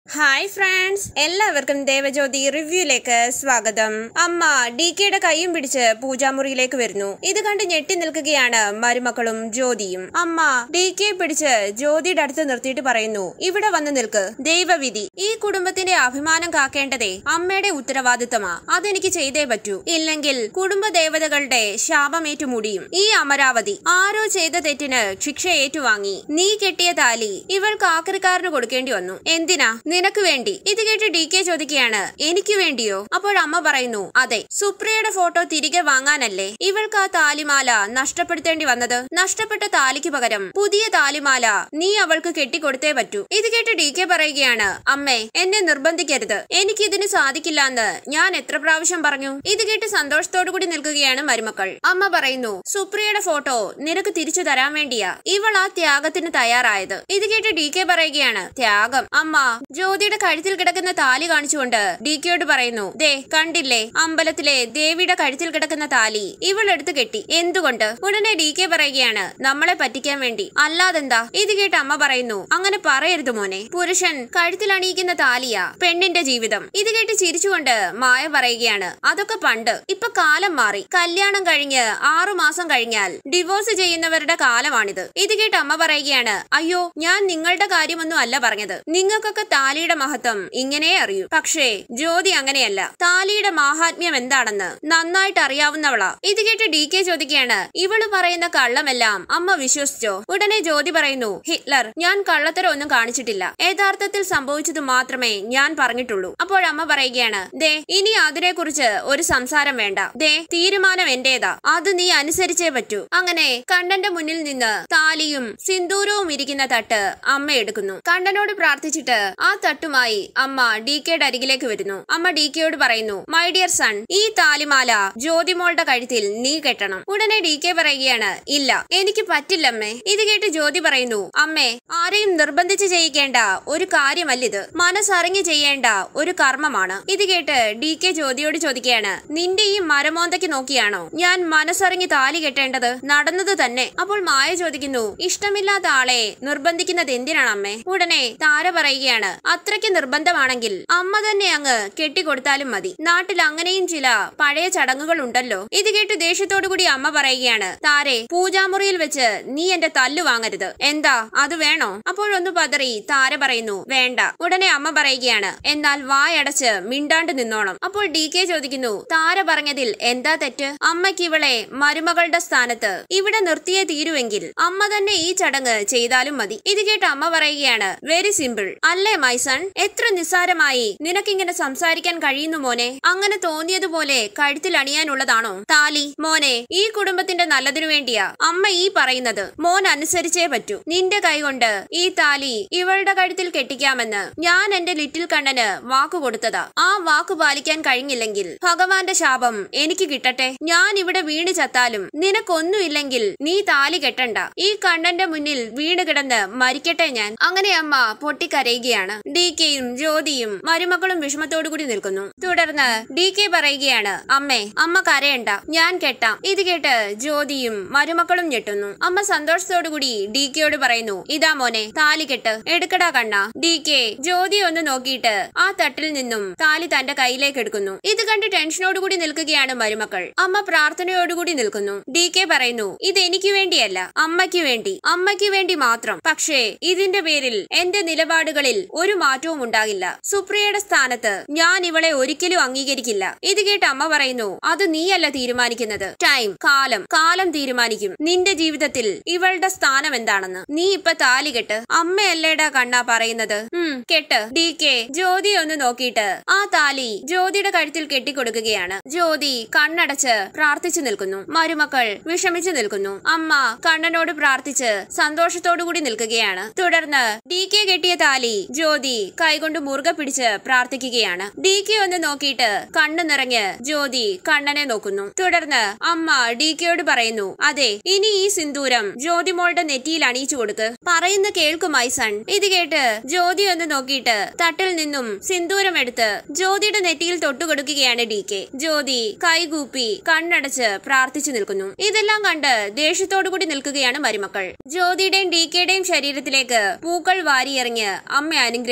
hi friends എല്ലാവർക്കും ദേവജ്യോതി റിവ്യൂയിലേക്ക് സ്വാഗതം അമ്മ ഡി കെയുടെ കൈയും പിടിച്ച് പൂജാമുറിയിലേക്ക് വരുന്നു ഇത് കണ്ട് ഞെട്ടി നിൽക്കുകയാണ് മരുമക്കളും ജ്യോതിയും അമ്മ ഡി കെ പിടിച്ച് ജ്യോതിയുടെ അടുത്ത് നിർത്തിയിട്ട് പറയുന്നു ഇവിടെ വന്ന് നിൽക്ക് ദൈവവിധി ഈ കുടുംബത്തിന്റെ അഭിമാനം കാക്കേണ്ടതേ അമ്മയുടെ ഉത്തരവാദിത്തമാ അതെനിക്ക് ചെയ്തേ പറ്റൂ ഇല്ലെങ്കിൽ കുടുംബ ദേവതകളുടെ ശാപമേറ്റു മുടിയും ഈ അമരാവതി ആരോ ചെയ്ത തെറ്റിന് ശിക്ഷ ഏറ്റുവാങ്ങി നീ കെട്ടിയ താലി ഇവൾക്ക് ആക്രിക്കാരന് കൊടുക്കേണ്ടി വന്നു എന്തിനാ നിനക്ക് വേണ്ടി ഇത് കേട്ട് ഡി കെ ചോദിക്കുകയാണ് എനിക്ക് വേണ്ടിയോ അപ്പോൾ അമ്മ പറയുന്നു അതെ സുപ്രിയയുടെ ഫോട്ടോ തിരികെ വാങ്ങാനല്ലേ ഇവൾക്ക് ആ താലിമാല നഷ്ടപ്പെടുത്തേണ്ടി വന്നത് നഷ്ടപ്പെട്ട താലിക്ക് പകരം പുതിയ താലിമാല നീ അവൾക്ക് കെട്ടിക്കൊടുത്തേ പറ്റൂ ഇത് കേട്ട് ഡി കെ പറയുകയാണ് അമ്മേ എന്നെ നിർബന്ധിക്കരുത് എനിക്ക് ഇതിന് സാധിക്കില്ല എന്ന് ഞാൻ എത്ര പ്രാവശ്യം പറഞ്ഞു ഇത് കേട്ട് സന്തോഷത്തോടു കൂടി നിൽക്കുകയാണ് മരുമക്കൾ അമ്മ പറയുന്നു സുപ്രിയയുടെ ഫോട്ടോ നിനക്ക് തിരിച്ചു തരാൻ വേണ്ടിയാ ഇവൾ ആ ത്യാഗത്തിന് തയ്യാറായത് ഇത് കേട്ട് ഡി കെ പറയുകയാണ് ത്യാഗം അമ്മ ജ്യോതിയുടെ കഴുത്തിൽ കിടക്കുന്ന താലി കാണിച്ചുകൊണ്ട് ഡി കെയോട് പറയുന്നു ദേ കണ്ടില്ലേ അമ്പലത്തിലെ ദേവിയുടെ കഴുത്തിൽ കിടക്കുന്ന താലി ഇവൾ എടുത്ത് കെട്ടി എന്തുകൊണ്ട് ഉടനെ ഡി കെ പറയുകയാണ് നമ്മളെ പറ്റിക്കാൻ വേണ്ടി അല്ലാതെന്താ ഇത് കേട്ട് അമ്മ പറയുന്നു അങ്ങനെ പറയരുത് മോനെ പുരുഷൻ കഴുത്തിൽ അണിയിക്കുന്ന താലിയാ പെണ്ണിന്റെ ജീവിതം ഇത് കേട്ട് ചിരിച്ചുകൊണ്ട് മായ പറയുകയാണ് അതൊക്കെ പണ്ട് ഇപ്പൊ കാലം മാറി കല്യാണം കഴിഞ്ഞ് ആറു മാസം കഴിഞ്ഞാൽ ഡിവോഴ്സ് ചെയ്യുന്നവരുടെ കാലമാണിത് ഇത് കേട്ട് അമ്മ പറയുകയാണ് അയ്യോ ഞാൻ നിങ്ങളുടെ കാര്യമൊന്നും അല്ല പറഞ്ഞത് നിങ്ങൾക്കൊക്കെ താലിയുടെ മഹത്വം ഇങ്ങനെ അറിയൂ പക്ഷേ ജ്യോതി അങ്ങനെയല്ല താലിയുടെ മാഹാത്മ്യം എന്താണെന്ന് നന്നായിട്ട് അറിയാവുന്നവളാ ഇത് കേട്ട് ഡി കെ ചോദിക്കുകയാണ് ഇവള് പറയുന്ന കള്ളമെല്ലാം അമ്മ വിശ്വസിച്ചോ ഉടനെ ജ്യോതി പറയുന്നു ഹിറ്റ്ലർ ഞാൻ കള്ളത്തരം ഒന്നും കാണിച്ചിട്ടില്ല യഥാർത്ഥത്തിൽ സംഭവിച്ചത് മാത്രമേ ഞാൻ പറഞ്ഞിട്ടുള്ളൂ അപ്പോഴമ്മ പറയുകയാണ് ദേ ഇനി അതിനെക്കുറിച്ച് ഒരു സംസാരം വേണ്ട ദേ തീരുമാനം എന്റേതാ അത് നീ അനുസരിച്ചേ പറ്റൂ അങ്ങനെ കണ്ണന്റെ മുന്നിൽ നിന്ന് താലിയും സിന്ദൂരവും ഇരിക്കുന്ന തട്ട് അമ്മ എടുക്കുന്നു കണ്ണനോട് പ്രാർത്ഥിച്ചിട്ട് ആ തട്ടുമായി അമ്മ ഡി കെയുടെ അരികിലേക്ക് വരുന്നു അമ്മ ഡി കെയോട് പറയുന്നു മൈ ഡിയർ സൺ ഈ താലിമാല ജ്യോതിമോളുടെ കഴുത്തിൽ നീ കെട്ടണം ഉടനെ ഡി കെ പറയുകയാണ് ഇല്ല എനിക്ക് പറ്റില്ലമ്മേ ഇത് കേട്ട് ജ്യോതി പറയുന്നു അമ്മേ ആരെയും നിർബന്ധിച്ച് ചെയ്യിക്കേണ്ട ഒരു കാര്യമല്ലിത് മനസ്സറിഞ്ഞ് ചെയ്യേണ്ട ഒരു കർമ്മമാണ് ഇത് കേട്ട് ഡി കെ ജ്യോതിയോട് ചോദിക്കുകയാണ് നിന്റെ ഈ മരമോന്തയ്ക്ക് നോക്കിയാണോ ഞാൻ മനസ്സറിഞ്ഞ് താലി കെട്ടേണ്ടത് നടന്നത് തന്നെ അപ്പോൾ മായ ചോദിക്കുന്നു ഇഷ്ടമില്ലാത്ത ആളെ നിർബന്ധിക്കുന്നത് എന്തിനാണ് അമ്മേ ഉടനെ താര പറയുകയാണ് അത്രയ്ക്ക് നിർബന്ധമാണെങ്കിൽ അമ്മ തന്നെ അങ്ങ് കെട്ടിക്കൊടുത്താലും മതി നാട്ടിൽ അങ്ങനെയും ചില പഴയ ചടങ്ങുകൾ ഉണ്ടല്ലോ ഇത് കേട്ട് ദേഷ്യത്തോടു കൂടി അമ്മ പറയുകയാണ് താരെ പൂജാമുറിയിൽ വെച്ച് നീ എന്റെ തല്ലു വാങ്ങരുത് എന്താ അത് വേണോ അപ്പോഴൊന്നു പതറി താര പറയുന്നു വേണ്ട ഉടനെ അമ്മ പറയുകയാണ് എന്നാൽ വായടച്ച് മിണ്ടാണ്ട് നിന്നോണം അപ്പോൾ ഡി കെ ചോദിക്കുന്നു താര പറഞ്ഞതിൽ എന്താ തെറ്റ് അമ്മയ്ക്ക് ഇവളെ മരുമകളുടെ സ്ഥാനത്ത് ഇവിടെ നിർത്തിയേ തീരുവെങ്കിൽ അമ്മ തന്നെ ഈ ചടങ്ങ് ചെയ്താലും മതി ഇത് കേട്ട് അമ്മ പറയുകയാണ് വെരി സിമ്പിൾ അല്ലേ മൈസൺ എത്ര നിസ്സാരമായി നിനക്കിങ്ങനെ സംസാരിക്കാൻ കഴിയുന്നു മോനെ അങ്ങനെ തോന്നിയതുപോലെ കഴുത്തിൽ അണിയാനുള്ളതാണോ താലി മോനെ ഈ കുടുംബത്തിന്റെ നല്ലതിനു വേണ്ടിയാ അമ്മ ഈ പറയുന്നത് മോൻ അനുസരിച്ചേ പറ്റൂ നിന്റെ കൈകൊണ്ട് ഈ താലി ഇവളുടെ കഴുത്തിൽ കെട്ടിക്കാമെന്ന് ഞാൻ എന്റെ ലിറ്റിൽ കണ്ണന് വാക്കു കൊടുത്തതാ ആ വാക്കു പാലിക്കാൻ കഴിഞ്ഞില്ലെങ്കിൽ ഭഗവാന്റെ ശാപം എനിക്ക് കിട്ടട്ടെ ഞാൻ ഇവിടെ വീണ് ചത്താലും നിനക്കൊന്നുമില്ലെങ്കിൽ നീ താലി കെട്ടണ്ട ഈ കണ്ണന്റെ മുന്നിൽ വീണ് കിടന്ന് മരിക്കട്ടെ ഞാൻ അങ്ങനെ അമ്മ പൊട്ടിക്കരയുകയാണ് ഡി കെയും ജ്യോതിയും മരുമക്കളും വിഷമത്തോടു കൂടി നിൽക്കുന്നു തുടർന്ന് ഡി കെ പറയുകയാണ് അമ്മേ അമ്മ കരയണ്ട ഞാൻ കെട്ടാം ഇത് കേട്ട് ജ്യോതിയും മരുമക്കളും ഞെട്ടുന്നു അമ്മ സന്തോഷത്തോടു കൂടി ഡി കെയോട് പറയുന്നു ഇതാ മോനെ താലി കെട്ട് എടുക്കടാ കണ്ണ ഡി കെ ജ്യോതി ഒന്ന് നോക്കിയിട്ട് ആ തട്ടിൽ നിന്നും താലി തന്റെ കയ്യിലേക്ക് എടുക്കുന്നു ഇത് കണ്ട് ടെൻഷനോട് കൂടി നിൽക്കുകയാണ് മരുമക്കൾ അമ്മ പ്രാർത്ഥനയോടുകൂടി നിൽക്കുന്നു ഡി കെ പറയുന്നു ഇത് എനിക്ക് വേണ്ടിയല്ല അമ്മയ്ക്ക് വേണ്ടി അമ്മയ്ക്ക് വേണ്ടി മാത്രം പക്ഷേ ഇതിന്റെ പേരിൽ എന്റെ നിലപാടുകളിൽ ഒരു മാറ്റവും ഉണ്ടാകില്ല സുപ്രിയയുടെ സ്ഥാനത്ത് ഞാൻ ഇവളെ ഒരിക്കലും അംഗീകരിക്കില്ല ഇത് കേട്ട് അമ്മ പറയുന്നു അത് നീയല്ല തീരുമാനിക്കുന്നത് ടൈം കാലം കാലം തീരുമാനിക്കും നിന്റെ ജീവിതത്തിൽ ഇവളുടെ സ്ഥാനം എന്താണെന്ന് നീ ഇപ്പൊ താലി കെട്ട് അമ്മയല്ലേടാ കണ്ണാ പറയുന്നത് ഉം കെട്ട് ഡി കെ ജ്യോതി ഒന്ന് നോക്കിയിട്ട് ആ താലി ജ്യോതിയുടെ കഴുത്തിൽ കെട്ടിക്കൊടുക്കുകയാണ് ജ്യോതി കണ്ണടച്ച് പ്രാർത്ഥിച്ചു നിൽക്കുന്നു മരുമക്കൾ വിഷമിച്ചു നിൽക്കുന്നു അമ്മ കണ്ണനോട് പ്രാർത്ഥിച്ച് സന്തോഷത്തോടു കൂടി നിൽക്കുകയാണ് തുടർന്ന് ഡി കെ കെട്ടിയ താലി ജ്യോതി കൈകൊണ്ട് മുറുകെ പിടിച്ച് പ്രാർത്ഥിക്കുകയാണ് ഡി കെ ഒന്ന് നോക്കിയിട്ട് കണ്ണു നിറഞ്ഞ് ജ്യോതി കണ്ണനെ നോക്കുന്നു തുടർന്ന് അമ്മ ഡി കെയോട് പറയുന്നു അതെ ഇനി ഈ സിന്ദൂരം ജ്യോതി മോളുടെ നെറ്റിയിൽ അണിയിച്ചു കൊടുക്ക് പറയുന്ന കേൾക്കുമായി സൺ ഇത് കേട്ട് ജ്യോതി ഒന്ന് നോക്കിയിട്ട് തട്ടിൽ നിന്നും സിന്ദൂരം എടുത്ത് ജ്യോതിയുടെ നെറ്റിയിൽ തൊട്ടുകൊടുക്കുകയാണ് ഡി കെ ജ്യോതി കൈകൂപ്പി കണ്ണടച്ച് പ്രാർത്ഥിച്ചു നിൽക്കുന്നു ഇതെല്ലാം കണ്ട് ദേഷ്യത്തോടു കൂടി നിൽക്കുകയാണ് മരുമക്കൾ ജ്യോതിയുടെയും ഡി കെയുടെയും ശരീരത്തിലേക്ക് പൂക്കൾ വാരിയെറിഞ്ഞ് അമ്മ അനുഗ്രഹിച്ചു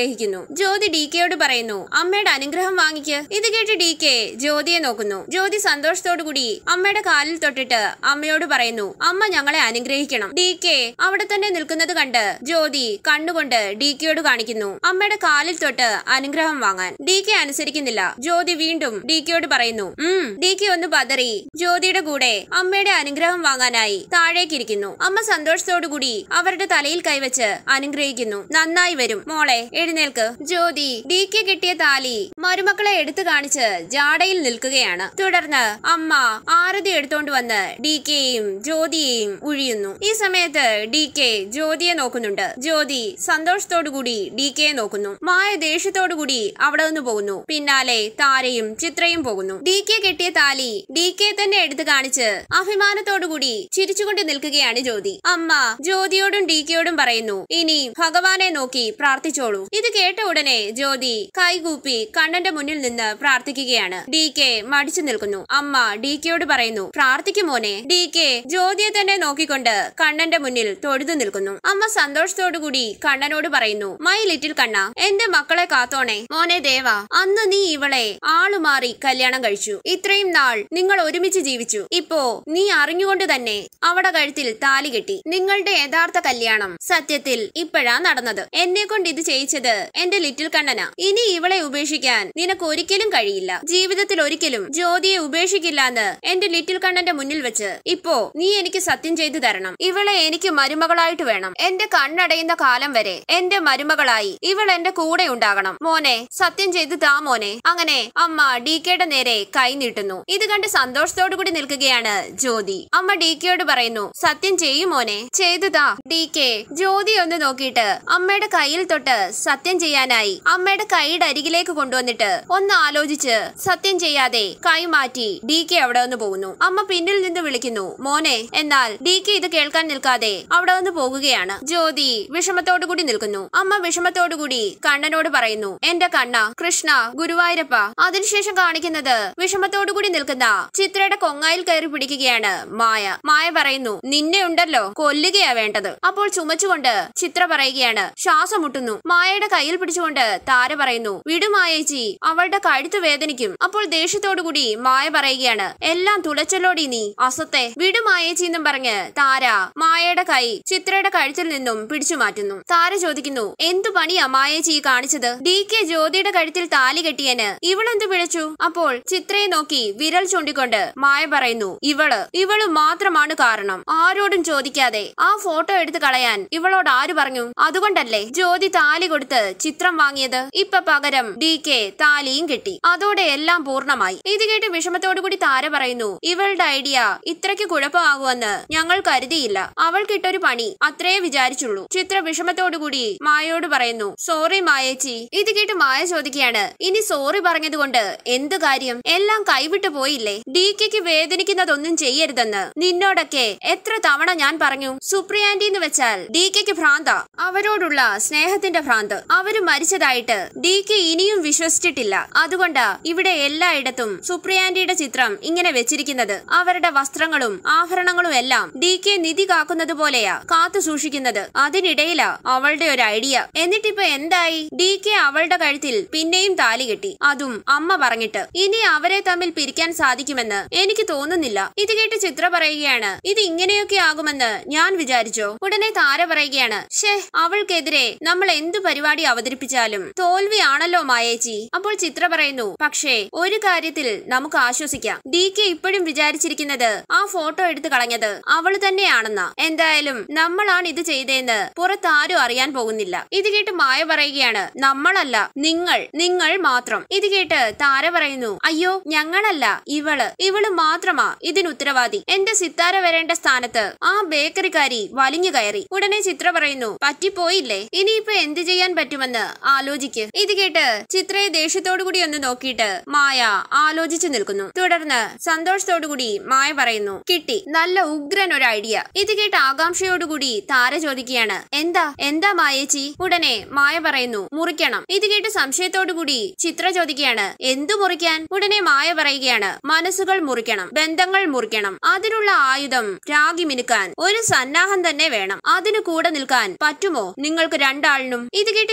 അനുഗ്രഹിക്കുന്നു ജ്യോതി ഡി കെയോട് പറയുന്നു അമ്മയുടെ അനുഗ്രഹം വാങ്ങിക്ക് ഇത് കേട്ട് ഡി കെ ജ്യോതിയെ നോക്കുന്നു ജ്യോതി സന്തോഷത്തോടു കൂടി അമ്മയുടെ കാലിൽ തൊട്ടിട്ട് അമ്മയോട് പറയുന്നു അമ്മ ഞങ്ങളെ അനുഗ്രഹിക്കണം ഡി കെ അവിടെ തന്നെ നിൽക്കുന്നത് കണ്ട് ജ്യോതി കണ്ണുകൊണ്ട് ഡി കെയോട് കാണിക്കുന്നു അമ്മയുടെ കാലിൽ തൊട്ട് അനുഗ്രഹം വാങ്ങാൻ ഡി കെ അനുസരിക്കുന്നില്ല ജ്യോതി വീണ്ടും ഡി കെയോട് പറയുന്നു ഉം ഡി കെ ഒന്ന് പതറി ജ്യോതിയുടെ കൂടെ അമ്മയുടെ അനുഗ്രഹം വാങ്ങാനായി താഴേക്കിരിക്കുന്നു അമ്മ സന്തോഷത്തോടു കൂടി അവരുടെ തലയിൽ കൈവച്ച് അനുഗ്രഹിക്കുന്നു നന്നായി വരും മോളെ എഴുന്നേൽക്ക് ജ്യോതി ഡി കെ കിട്ടിയ താലി മരുമക്കളെ എടുത്തു കാണിച്ച് ജാടയിൽ നിൽക്കുകയാണ് തുടർന്ന് അമ്മ ആരതി എടുത്തോണ്ട് വന്ന് ഡി കെയും ജ്യോതിയെയും ഉഴിയുന്നു ഈ സമയത്ത് ഡി കെ ജ്യോതിയെ നോക്കുന്നുണ്ട് ജ്യോതി സന്തോഷത്തോടു കൂടി ഡി കെയെ നോക്കുന്നു മായ ദേഷ്യത്തോടു കൂടി അവിടെ നിന്ന് പോകുന്നു പിന്നാലെ താരയും ചിത്രയും പോകുന്നു ഡി കെ കെട്ടിയ താലി ഡി കെ തന്നെ എടുത്തു കാണിച്ച് അഭിമാനത്തോടു കൂടി ചിരിച്ചുകൊണ്ട് നിൽക്കുകയാണ് ജ്യോതി അമ്മ ജ്യോതിയോടും ഡി കെയോടും പറയുന്നു ഇനി ഭഗവാനെ നോക്കി പ്രാർത്ഥിച്ചോളൂ ഇത് കേട്ട ഉടനെ ജ്യോതി കൈകൂപ്പി കണ്ണന്റെ മുന്നിൽ നിന്ന് പ്രാർത്ഥിക്കുകയാണ് ഡി കെ മടിച്ചു നിൽക്കുന്നു അമ്മ ഡി കെയോട് പറയുന്നു പ്രാർത്ഥിക്കും മോനെ ഡി കെ ജ്യോതിയെ തന്നെ നോക്കിക്കൊണ്ട് കണ്ണന്റെ മുന്നിൽ തൊഴുതു നിൽക്കുന്നു അമ്മ സന്തോഷത്തോടു കൂടി കണ്ണനോട് പറയുന്നു മൈ ലിറ്റിൽ കണ്ണ എന്റെ മക്കളെ കാത്തോണേ മോനെ ദേവ അന്ന് നീ ഇവളെ ആളുമാറി കല്യാണം കഴിച്ചു ഇത്രയും നാൾ നിങ്ങൾ ഒരുമിച്ച് ജീവിച്ചു ഇപ്പോ നീ അറിഞ്ഞുകൊണ്ട് തന്നെ അവടെ കഴുത്തിൽ താലി കെട്ടി നിങ്ങളുടെ യഥാർത്ഥ കല്യാണം സത്യത്തിൽ ഇപ്പോഴാ നടന്നത് എന്നെ കൊണ്ട് ഇത് ചെയ്യിച്ചത് എന്റെ ലിറ്റിൽ കണ്ണനാ ഇനി ഇവളെ ഉപേക്ഷിക്കാൻ നിനക്ക് ഒരിക്കലും കഴിയില്ല ജീവിതത്തിൽ ഒരിക്കലും ജ്യോതിയെ ഉപേക്ഷിക്കില്ല എന്ന് എന്റെ ലിറ്റിൽ കണ്ണന്റെ മുന്നിൽ വെച്ച് ഇപ്പോ നീ എനിക്ക് സത്യം ചെയ്തു തരണം ഇവളെ എനിക്ക് മരുമകളായിട്ട് വേണം എന്റെ കണ്ണടയുന്ന കാലം വരെ എന്റെ മരുമകളായി ഇവൾ എന്റെ കൂടെ ഉണ്ടാകണം മോനെ സത്യം ചെയ്തു താ മോനെ അങ്ങനെ അമ്മ ഡി കെയുടെ നേരെ കൈ നീട്ടുന്നു ഇത് കണ്ട് സന്തോഷത്തോടു കൂടി നിൽക്കുകയാണ് ജ്യോതി അമ്മ ഡി കെയോട് പറയുന്നു സത്യം ചെയ്യും മോനെ ചെയ്തു താ ഡി കെ ജ്യോതി ഒന്ന് നോക്കിയിട്ട് അമ്മയുടെ കയ്യിൽ തൊട്ട് സത്യം ചെയ്യാനായി അമ്മയുടെ കൈയുടെ അരികിലേക്ക് കൊണ്ടുവന്നിട്ട് ഒന്ന് ആലോചിച്ച് സത്യം ചെയ്യാതെ കൈ മാറ്റി ഡി കെ അവിടെ നിന്ന് പോകുന്നു അമ്മ പിന്നിൽ നിന്ന് വിളിക്കുന്നു മോനെ എന്നാൽ ഡി കെ ഇത് കേൾക്കാൻ നിൽക്കാതെ അവിടെ നിന്ന് പോകുകയാണ് ജ്യോതി വിഷമത്തോടു കൂടി നിൽക്കുന്നു അമ്മ വിഷമത്തോടു കൂടി കണ്ണനോട് പറയുന്നു എന്റെ കണ്ണ കൃഷ്ണ ഗുരുവായൂരപ്പ അതിനുശേഷം കാണിക്കുന്നത് വിഷമത്തോടു കൂടി നിൽക്കുന്ന ചിത്രയുടെ കൊങ്ങായിൽ കയറി പിടിക്കുകയാണ് മായ മായ പറയുന്നു നിന്നെ ഉണ്ടല്ലോ കൊല്ലുകയാ വേണ്ടത് അപ്പോൾ ചുമച്ചുകൊണ്ട് ചിത്ര പറയുകയാണ് ശ്വാസം മുട്ടുന്നു മായയുടെ കയ്യിൽ പിടിച്ചുകൊണ്ട് താര പറയുന്നു വിടുമായേച്ചി അവളുടെ കഴുത്ത് വേദനിക്കും അപ്പോൾ ദേഷ്യത്തോടു കൂടി മായ പറയുകയാണ് എല്ലാം തുളച്ചല്ലോടി നീ അസത്തെ വിടുമായേച്ചി എന്നും പറഞ്ഞ് താര മായയുടെ കൈ ചിത്രയുടെ കഴുത്തിൽ നിന്നും പിടിച്ചു മാറ്റുന്നു താര ചോദിക്കുന്നു എന്തു പണിയാ മായേച്ചി ഈ കാണിച്ചത് ഡി കെ ജ്യോതിയുടെ കഴുത്തിൽ താലി കെട്ടിയന് ഇവളെന്ത് പിഴച്ചു അപ്പോൾ ചിത്രയെ നോക്കി വിരൽ ചൂണ്ടിക്കൊണ്ട് മായ പറയുന്നു ഇവള് ഇവള് മാത്രമാണ് കാരണം ആരോടും ചോദിക്കാതെ ആ ഫോട്ടോ എടുത്ത് കളയാൻ ഇവളോട് ആര് പറഞ്ഞു അതുകൊണ്ടല്ലേ ജ്യോതി താലി കൊടുത്ത് ചിത്രം വാങ്ങിയത് ഇപ്പൊ പകരം ഡി കെ താലിയും കെട്ടി അതോടെ എല്ലാം പൂർണ്ണമായി ഇത് കേട്ട് വിഷമത്തോടു കൂടി താര പറയുന്നു ഇവളുടെ ഐഡിയ ഇത്രയ്ക്ക് കുഴപ്പമാകുമെന്ന് ഞങ്ങൾ കരുതിയില്ല അവൾക്കിട്ടൊരു പണി അത്രേ വിചാരിച്ചുള്ളൂ ചിത്ര വിഷമത്തോടു കൂടി മായയോട് പറയുന്നു സോറി മായേച്ചി ഇത് കേട്ട് മായ ചോദിക്കുകയാണ് ഇനി സോറി പറഞ്ഞതുകൊണ്ട് എന്ത് കാര്യം എല്ലാം കൈവിട്ടു പോയില്ലേ ഡി കെക്ക് വേദനിക്കുന്നതൊന്നും ചെയ്യരുതെന്ന് നിന്നോടൊക്കെ എത്ര തവണ ഞാൻ പറഞ്ഞു സുപ്രിയാന്റി എന്ന് വെച്ചാൽ ഡി കെക്ക് ഭ്രാന്ത അവരോടുള്ള സ്നേഹത്തിന്റെ ഭ്രാന്ത് അവര് മരിച്ചതായിട്ട് ഡി കെ ഇനിയും വിശ്വസിച്ചിട്ടില്ല അതുകൊണ്ടാ ഇവിടെ എല്ലായിടത്തും സുപ്രിയാന്റിയുടെ ചിത്രം ഇങ്ങനെ വെച്ചിരിക്കുന്നത് അവരുടെ വസ്ത്രങ്ങളും ആഭരണങ്ങളും എല്ലാം ഡി കെ നിധി കാക്കുന്നത് പോലെയാ കാത്തു സൂക്ഷിക്കുന്നത് അതിനിടയിലാ അവളുടെ ഒരു ഐഡിയ എന്നിട്ടിപ്പോ എന്തായി ഡി കെ അവളുടെ കഴുത്തിൽ പിന്നെയും താലി കെട്ടി അതും അമ്മ പറഞ്ഞിട്ട് ഇനി അവരെ തമ്മിൽ പിരിക്കാൻ സാധിക്കുമെന്ന് എനിക്ക് തോന്നുന്നില്ല ഇത് കേട്ട് ചിത്ര പറയുകയാണ് ഇത് ഇങ്ങനെയൊക്കെ ആകുമെന്ന് ഞാൻ വിചാരിച്ചോ ഉടനെ താര പറയുകയാണ് ഷേ അവൾക്കെതിരെ നമ്മൾ എന്തു പരിപാടി അവതരിപ്പിച്ചാലും തോൽവിയാണല്ലോ മായേച്ചി അപ്പോൾ ചിത്ര പറയുന്നു പക്ഷേ ഒരു കാര്യത്തിൽ നമുക്ക് ആശ്വസിക്കാം ഡി കെ ഇപ്പോഴും വിചാരിച്ചിരിക്കുന്നത് ആ ഫോട്ടോ എടുത്തു കളഞ്ഞത് അവള് തന്നെയാണെന്ന എന്തായാലും നമ്മളാണ് ഇത് ചെയ്തതെന്ന് പുറത്താരും അറിയാൻ പോകുന്നില്ല ഇത് കേട്ട് മായ പറയുകയാണ് നമ്മളല്ല നിങ്ങൾ നിങ്ങൾ മാത്രം ഇത് കേട്ട് താര പറയുന്നു അയ്യോ ഞങ്ങളല്ല ഇവള് ഇവള് മാത്രമാ ഇതിന് ഉത്തരവാദി എന്റെ സിത്താര വരേണ്ട സ്ഥാനത്ത് ആ ബേക്കറിക്കാരി വലിഞ്ഞു കയറി ഉടനെ ചിത്ര പറയുന്നു പറ്റിപ്പോയില്ലേ ഇനിയിപ്പോ എന്ത് ചെയ്യാൻ പറ്റുമെന്ന് ആലോചിക്ക് ഇത് കേട്ട് ചിത്രയെ ദേഷ്യത്തോടു കൂടി ഒന്ന് നോക്കിയിട്ട് മായ ആലോചിച്ചു നിൽക്കുന്നു തുടർന്ന് സന്തോഷത്തോടു കൂടി മായ പറയുന്നു കിട്ടി നല്ല ഉഗ്രൻ ഒരു ഐഡിയ ഇത് കേട്ട് ആകാംക്ഷയോടുകൂടി താര ചോദിക്കുകയാണ് എന്താ എന്താ മായേച്ചി ഉടനെ മായ പറയുന്നു മുറിക്കണം ഇത് കേട്ട് സംശയത്തോടു കൂടി ചിത്ര ചോദിക്കുകയാണ് എന്തു മുറിക്കാൻ ഉടനെ മായ പറയുകയാണ് മനസ്സുകൾ മുറിക്കണം ബന്ധങ്ങൾ മുറിക്കണം അതിനുള്ള ആയുധം രാഗി മിനുക്കാൻ ഒരു സന്നാഹം തന്നെ വേണം അതിന് കൂടെ നിൽക്കാൻ പറ്റുമോ നിങ്ങൾക്ക് രണ്ടാളിനും ഇത് കേട്ട്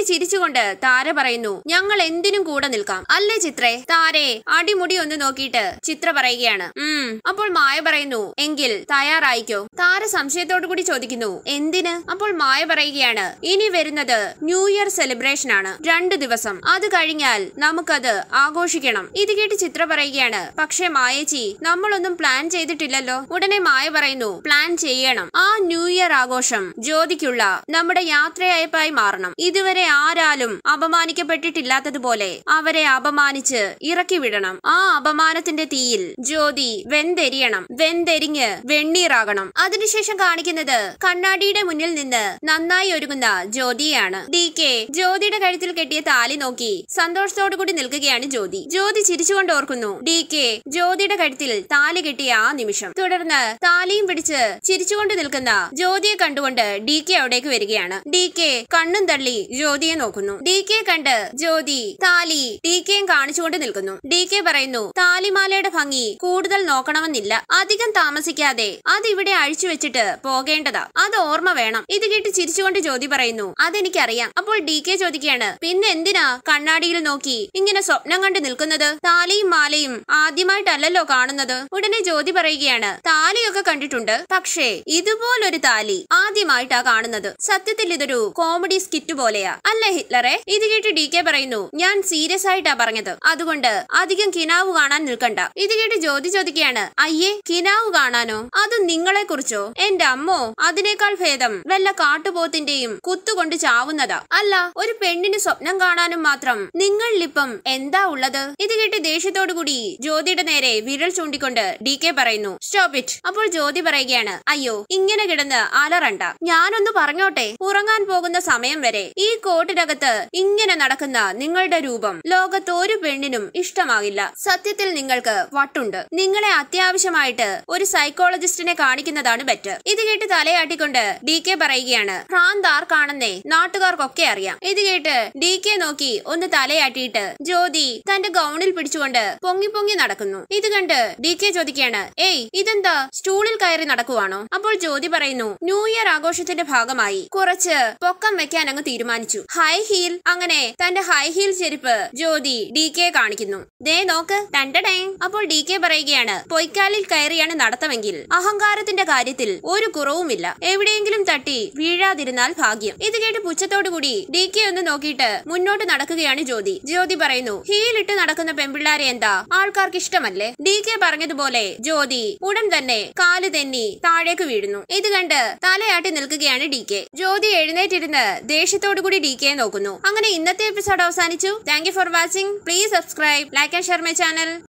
ചിരിച്ചുകൊണ്ട് താര പറയുന്നു ഞങ്ങൾ എന്തിനും കൂടെ നിൽക്കാം അല്ലേ ചിത്രേ താരെ അടിമുടി ഒന്ന് നോക്കിയിട്ട് ചിത്ര പറയുകയാണ് ഉം അപ്പോൾ മായ പറയുന്നു എങ്കിൽ തയ്യാറായിക്കോ താര സംശയത്തോടു കൂടി ചോദിക്കുന്നു എന്തിന് അപ്പോൾ മായ പറയുകയാണ് ഇനി വരുന്നത് ന്യൂ ഇയർ സെലിബ്രേഷൻ ആണ് രണ്ടു ദിവസം അത് കഴിഞ്ഞാൽ നമുക്കത് ആഘോഷിക്കണം ഇത് കേട്ട് ചിത്ര പറയുകയാണ് പക്ഷേ മായേച്ചി നമ്മളൊന്നും പ്ലാൻ ചെയ്തിട്ടില്ലല്ലോ ഉടനെ മായ പറയുന്നു പ്ലാൻ ചെയ്യണം ആ ന്യൂ ഇയർ ആഘോഷം ജ്യോതിക്കുള്ള നമ്മുടെ യാത്രയയപ്പായി മാറണം ഇതുവരെ ആരാലും അപമാനിക്കപ്പെട്ടിട്ടില്ലാത്തതുപോലെ അവരെ അപമാനിച്ച് ഇറക്കി വിടണം ആ അപമാനത്തിന്റെ തീയിൽ ജ്യോതി വെന്തെരിയണം വെന്തെരിഞ്ഞ് വെണ്ണീറാകണം അതിനുശേഷം കാണിക്കുന്നത് കണ്ണാടിയുടെ മുന്നിൽ നിന്ന് നന്നായി ഒരുങ്ങുന്ന ജ്യോതിയാണ് ഡി കെ ജ്യോതിയുടെ കഴുത്തിൽ കെട്ടിയ താലി നോക്കി സന്തോഷത്തോടു കൂടി നിൽക്കുകയാണ് ജ്യോതി ജ്യോതി ചിരിച്ചുകൊണ്ട് ഓർക്കുന്നു ഡി കെ ജ്യോതിയുടെ കഴുത്തിൽ താലി കെട്ടിയ ആ നിമിഷം തുടർന്ന് താലിയും പിടിച്ച് ചിരിച്ചുകൊണ്ട് നിൽക്കുന്ന ജ്യോതിയെ കണ്ടുകൊണ്ട് ഡി കെ അവിടേക്ക് വരികയാണ് ഡി കെ കണ്ണും തള്ളി ജ്യോതിയെ നോക്കുന്നു ഡി കെ കണ്ട് ജ്യോതി താലി ഡി കെയും കാണിച്ചുകൊണ്ട് നിൽക്കുന്നു ഡി കെ പറയുന്നു താലിമാലയുടെ ഭംഗി കൂടുതൽ നോക്കണമെന്നില്ല അധികം താമസിക്കാതെ അതിവിടെ അഴിച്ചു വെച്ചിട്ട് പോകേണ്ടതാ അത് ഓർമ്മ വേണം ഇത് കേട്ട് ചിരിച്ചുകൊണ്ട് ജ്യോതി പറയുന്നു അതെനിക്കറിയാം അപ്പോൾ ഡി കെ ചോദിക്കുകയാണ് പിന്നെ എന്തിനാ കണ്ണാടിയിൽ നോക്കി ഇങ്ങനെ സ്വപ്നം കണ്ട് നിൽക്കുന്നത് താലിയും മാലയും ആദ്യമായിട്ടല്ലല്ലോ കാണുന്നത് ഉടനെ ജ്യോതി പറയുകയാണ് താലിയൊക്കെ കണ്ടിട്ടുണ്ട് പക്ഷേ ഇതുപോലൊരു താലി ആദ്യമായിട്ടാ കാണുന്നത് സത്യത്തിൽ ഇതൊരു കോമഡി സ്കിറ്റ് പോലെയാ അല്ലേ ഹിറ്റ്ലറെ ഇത് കേട്ട് ഡി കെ പറയുന്നു ഞാൻ സീരിയസ് ആയിട്ടാ പറഞ്ഞത് അതുകൊണ്ട് അധികം കിനാവ് കാണാൻ നിൽക്കണ്ട ഇത് കേട്ട് ജ്യോതി ചോദിക്കുകയാണ് അയ്യേ കിനാവ് കാണാനോ അത് നിങ്ങളെ കുറിച്ചോ എന്റെ അമ്മോ അതിനേക്കാൾ ഭേദം വല്ല കാട്ടുപോത്തിന്റെയും കുത്തുകൊണ്ട് ചാവുന്നതാ അല്ല ഒരു പെണ്ണിന് സ്വപ്നം കാണാനും മാത്രം നിങ്ങളിലിപ്പം എന്താ ഉള്ളത് ഇത് കേട്ട് ദേഷ്യത്തോടു കൂടി ജ്യോതിയുടെ നേരെ വിരൽ ചൂണ്ടിക്കൊണ്ട് ഡി കെ പറയുന്നു സ്റ്റോപ്പ് ഇറ്റ് അപ്പോൾ ജ്യോതി പറയുകയാണ് അയ്യോ ഇങ്ങനെ കിടന്ന് അലറണ്ട ഞാനൊന്ന് പറഞ്ഞോട്ടെ ഉറങ്ങാൻ പോകുന്ന സമയം വരെ ഈ കോട്ടിനകത്ത് ഇങ്ങനെ നടക്കുന്ന നിങ്ങളുടെ രൂപം ലോകത്ത് ഒരു പെണ്ണിനും ഇഷ്ടമാകില്ല സത്യത്തിൽ നിങ്ങൾക്ക് വട്ടുണ്ട് നിങ്ങളെ അത്യാവശ്യമായിട്ട് ഒരു സൈക്കോളജിസ്റ്റിനെ കാണിക്കുന്നതാണ് ബെറ്റർ ഇത് കേട്ട് തലയാട്ടിക്കൊണ്ട് ഡി കെ പറയുകയാണ് ഭ്രാന്ത് ആർക്കാണെന്നേ നാട്ടുകാർക്കൊക്കെ അറിയാം ഇത് കേട്ട് ഡി കെ നോക്കി ഒന്ന് തലയാട്ടിയിട്ട് ജ്യോതി തന്റെ ഗൗണിൽ പിടിച്ചുകൊണ്ട് പൊങ്ങി പൊങ്ങി നടക്കുന്നു ഇത് കണ്ട് ഡി കെ ചോദിക്കുകയാണ് ഏയ് ഇതെന്താ സ്റ്റൂളിൽ കയറി നടക്കുവാണോ അപ്പോൾ ജ്യോതി പറയുന്നു ന്യൂ ഇയർ ആഘോഷത്തിന്റെ ഭാഗമായി കുറച്ച് പൊക്കം വെക്കാൻ അങ്ങ് തീരുമാനിച്ചു ഹൈ ഹീൽ അങ്ങനെ തന്റെ ഹൈ ഹീൽ ചെരുപ്പ് ജ്യോതി ഡി കെ കാണിക്കുന്നു ദേ നോക്ക് ടണ്ടടേ അപ്പോൾ ഡി കെ പറയുകയാണ് പൊയ്ക്കാലിൽ കയറിയാണ് നടത്തമെങ്കിൽ അഹങ്കാരത്തിന്റെ കാര്യത്തിൽ ഒരു കുറവുമില്ല എവിടെയെങ്കിലും തട്ടി വീഴാതിരുന്നാൽ ഭാഗ്യം ഇത് കേട്ട് പുച്ഛത്തോടുകൂടി ഡി കെ ഒന്ന് നോക്കിയിട്ട് മുന്നോട്ട് നടക്കുകയാണ് ജ്യോതി ജ്യോതി പറയുന്നു ഹീലിട്ട് നടക്കുന്ന പെൺപിള്ളാരെ എന്താ ആൾക്കാർക്ക് ഇഷ്ടമല്ലേ ഡി കെ പറഞ്ഞതുപോലെ ജ്യോതി ഉടൻ തന്നെ കാല് തെന്നി താഴേക്ക് വീഴുന്നു ഇത് കണ്ട് തലയാട്ടി നിൽക്കുകയാണ് ഡി കെ ജ്യോതി എഴുന്നേറ്റിരുന്ന് ദേഷ്യത്തോടുകൂടി ഡി കെ നോക്കുന്നു അങ്ങനെ ഇന്നത്തെ എപ്പിസോഡ് അവസാനിച്ചു thank you for watching please subscribe like and share my channel